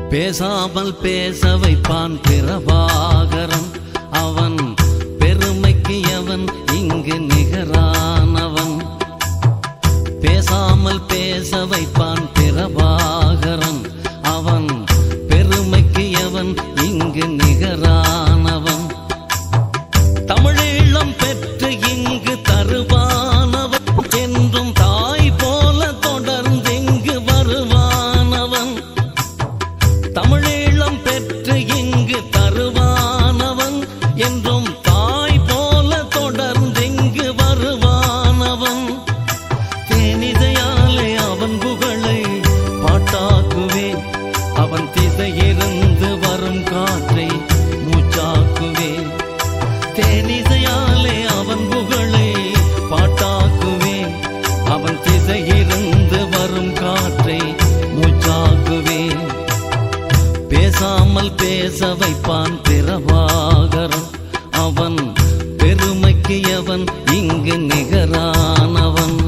பேசாமல் பேச வைப்பான் பிரபாகரன் அவன் பெருமைக்கு எவன் இங்கு நிகரானவன் பேசாமல் பேச வைப்பான் பிரபாகரன் அவன் பெருமைக்கு எவன் இங்கு நிகரானவன் தமிழீழம் பெற்று இங்கு தருவானவன் என்றும் தாய் போல தொடர்ந்து இங்கு வருவானவன் தமிழீழம் பெற்று இங்கு தருவானவன் என்றும் தாய் போல தொடர்ந்து இங்கு வருவானவன் தேனிதையாலே அவன் புகழை பாட்டாக்குவேன் அவன் திசையிருந்து வரும் காற்றை மூச்சாக்குவேன் தேனிசையாலே அவன் புகழை பாட்டாக்குவேன் அவன் திசையிருந்து வரும் காற்றை மூச்சாக்குவேன் பேசாமல் பேச வைப்பான் பிரபாகரன் அவன் பெருமைக்கு எவன் இங்கு நிகரானவன்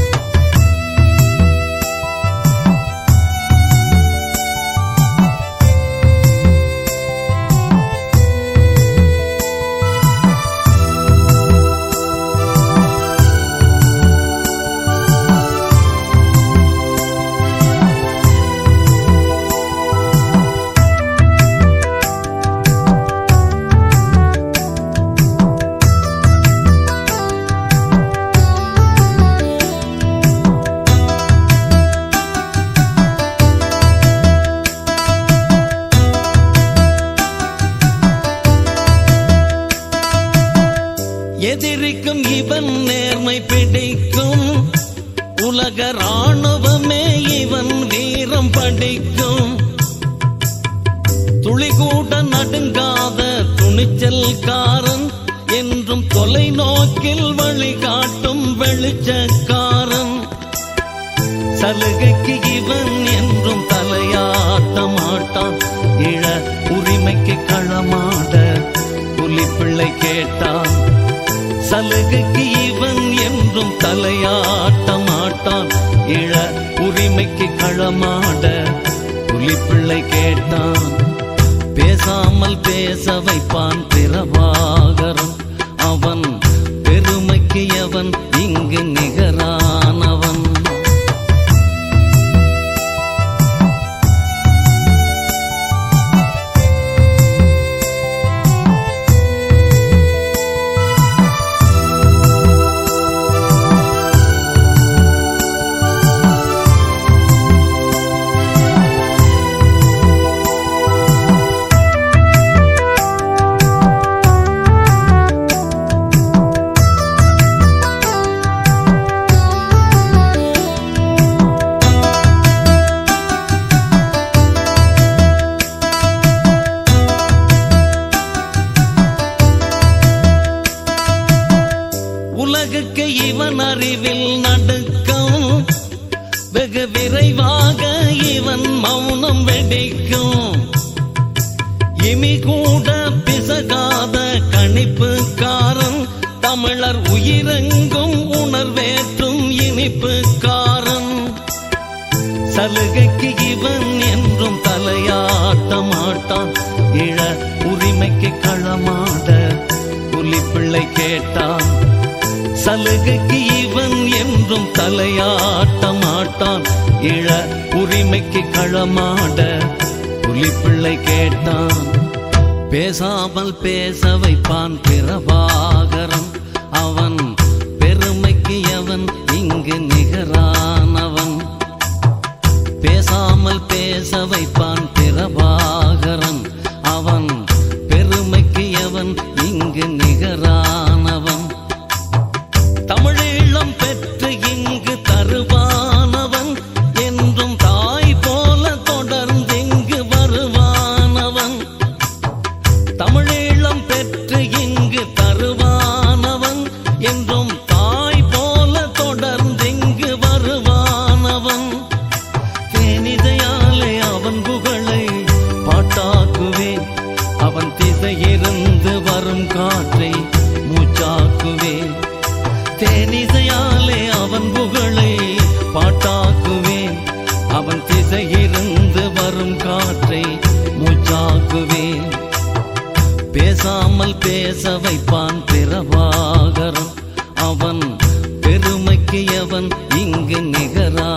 எதிரிக்கும் இவன் நேர்மை பிடிக்கும் உலக ராணுவமே இவன் வீரம் படிக்கும் துளி கூட நடுங்காத துணிச்சல்காரன் என்றும் தொலைநோக்கில் வழிகாட்டும் வெளிச்சக்காரன் சலுகைக்கு இவன் என்றும் தலையாட்ட மாட்டான் இழ உரிமைக்கு களமாட புலிப்பிள்ளை கேட்டான் சலுகைக்கு இவன் என்றும் தலையாட்ட மாட்டான் இழ உரிமைக்கு களமாட புலிப்பிள்ளை கேட்டான் பேசாமல் பேச வைப்பான் பிரபாகரன் அவன் பெருமைக்கு எவன் இங்கு நிகரானவன் உலகுக்கு இவன் அறிவில் நடுக்கம் வெகு விரைவாக இவன் மௌனம் வெடிக்கும் இமி கூட பிசகாத கணிப்புக்காரன் தமிழர் உயிரெங்கும் உணர்வேற்றும் இனிப்புக்காரன் சலுகைக்கு இவன் என்றும் தலையாட்ட மாட்டான் இழ உரிமைக்கு களமாட புலிப்பிள்ளை கேட்டான் சலுகைக்கு இவன் என்றும் தலையாட்ட மாட்டான் இழ உரிமைக்கு களமாட புலிப்பிள்ளை கேட்டான் பேசாமல் பேச வைப்பான் பிரபாகரன் அவன் பெருமைக்கு எவன் இங்கு நிகரானவன் பேசாமல் பேச வைப்பான் பிரபாகரன் அவன் பெருமைக்கு எவன் இங்கு நிகரானவன் தமிழீழம் பெற்று இங்கு தருவானவன் என்றும் தாய் போல தொடர்ந்து இங்கு வருவானவன் தமிழீழம் பெற்று இங்கு தருவானவன் என்றும் தாய் போல தொடர்ந்து இங்கு வருவானவன் தேனிதையாலே அவன் புகழை பாட்டாக்குவேன் அவன் திசையிருந்து வரும் காற்றை மூச்சாக்குவேன் தேனிசையாலே அவன் புகழை பாட்டாக்குவேன் அவன் திசையிருந்து வரும் காற்றை பேசாமல் பேச வைப்பான் பிரபாகரன் அவன் பெருமைக்கு அவன் இங்கு நிகரா